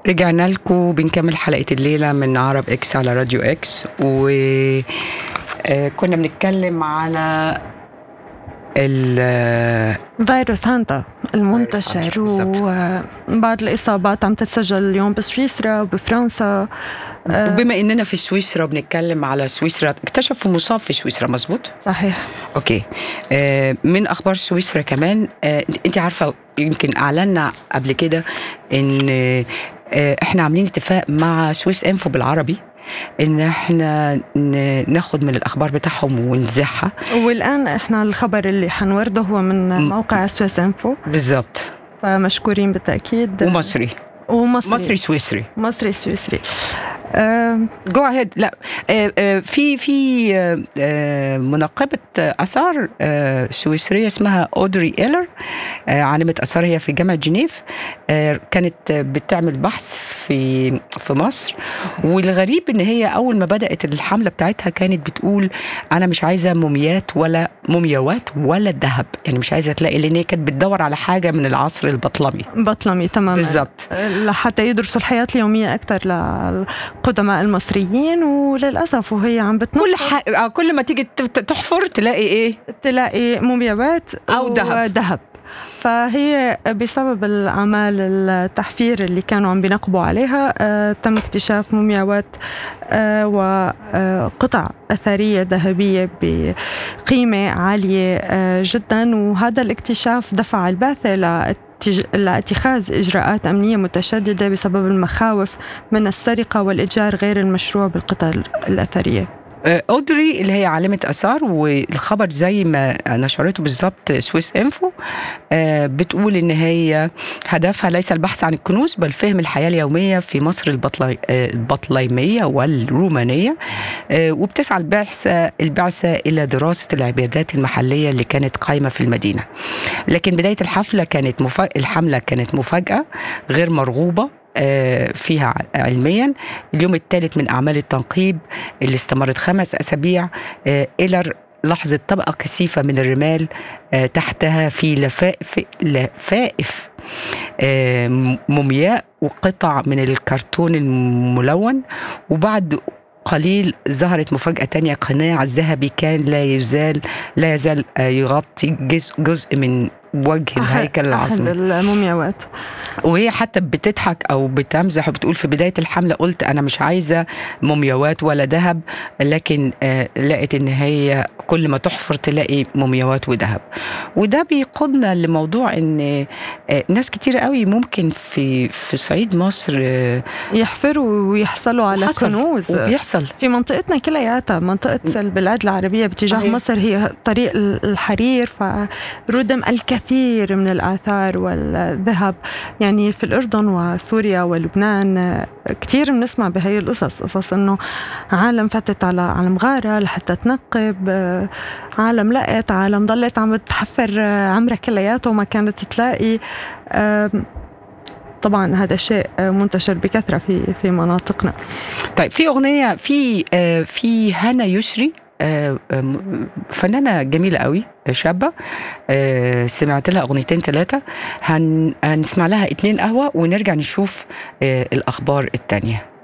رجعنا لكم بنكمل حلقة الليلة من عرب اكس على راديو اكس و آه، كنا بنتكلم على ال فيروس هانتا المنتشر هانتا، بالضبط. وبعض الإصابات عم تتسجل اليوم بسويسرا وبفرنسا آه، وبما اننا في سويسرا بنتكلم على سويسرا اكتشفوا مصاب في سويسرا مظبوط صحيح اوكي آه، من اخبار سويسرا كمان آه، انت عارفه يمكن اعلنا قبل كده ان آه، احنا عاملين اتفاق مع سويس انفو بالعربي ان احنا ن- ناخد من الاخبار بتاعهم ونذاعها والآن إحنا الخبر اللي حنورده هو من م. موقع سويس انفو بالظبط فمشكورين بالتأكيد ومصري ومصري مصري سويسري مصري سويسري آه، جو اهيد لا آه، آه، في في آه، آه، منقبه آه، اثار آه، سويسريه اسمها اودري ايلر آه، عالمه اثار هي في جامعه جنيف آه، كانت آه، بتعمل بحث في في مصر والغريب ان هي اول ما بدات الحمله بتاعتها كانت بتقول انا مش عايزه موميات ولا مومياوات ولا ذهب يعني مش عايزه تلاقي لان هي كانت بتدور على حاجه من العصر البطلمي بطلمي تماما بالظبط لحتى يدرسوا الحياة اليومية أكثر للقدماء المصريين وللأسف وهي عم بتنقل كل ح... آه، كل ما تيجي ت- ت- تحفر تلاقي ايه تلاقي مومياوات أو دهب. ذهب فهي بسبب الأعمال التحفير اللي كانوا عم بينقبوا عليها آه، تم اكتشاف مومياوات آه، وقطع أثرية ذهبية بقيمة عالية آه، جدا وهذا الاكتشاف دفع البعثة لاتج- لاتخاذ إجراءات أمنية متشددة بسبب المخاوف من السرقة والإتجار غير المشروع بالقطع الأثرية آه، اودري اللي هي عالمه اثار والخبر زي ما نشرته بالظبط سويس انفو آه، بتقول ان هي هدفها ليس البحث عن الكنوز بل فهم الحياه اليوميه في مصر البطلي آه، البطليميه والرومانيه آه، وبتسعى البعثه البعثه الى دراسه العبادات المحليه اللي كانت قايمه في المدينه لكن بدايه الحفله كانت مفا... الحمله كانت مفاجاه غير مرغوبه آه، فيها علميا اليوم الثالث من اعمال التنقيب اللي استمرت خمس اسابيع آه، ايلر لاحظت طبقه كثيفه من الرمال آه، تحتها في لفائف لفائف آه، م- مومياء وقطع من الكرتون الملون وبعد قليل ظهرت مفاجأة تانية قناع ذهبي كان لا يزال لا يزال آه، يغطي جزء, جزء من وجه الهيكل العظمي أحد المومياوات وهي حتى بتضحك او بتمزح وبتقول في بدايه الحمله قلت انا مش عايزه مومياوات ولا ذهب لكن آه لقيت ان هي كل ما تحفر تلاقي مومياوات وذهب وده بيقودنا لموضوع ان آه ناس كتير قوي ممكن في في صعيد مصر آه يحفروا ويحصلوا على حصل كنوز وبيحصل في منطقتنا كلياتها منطقة البلاد العربية باتجاه صحيح. مصر هي طريق الحرير فردم الكثير من الآثار والذهب يعني في الأردن وسوريا ولبنان آه، كثير بنسمع بهي القصص قصص إنه عالم فتت على على مغارة لحتى تنقب آه، عالم لقت عالم ضلت عم بتحفر آه، عمرها كلياته وما كانت تلاقي آم، طبعا هذا شيء آه، منتشر بكثرة في في مناطقنا طيب في اغنيه في آه في هنا يسري آه، آم، فنانة جميلة قوي شابة آه، سمعت لها أغنيتين ثلاثة هن... هنسمع لها اتنين قهوة ونرجع نشوف آه، الأخبار التانية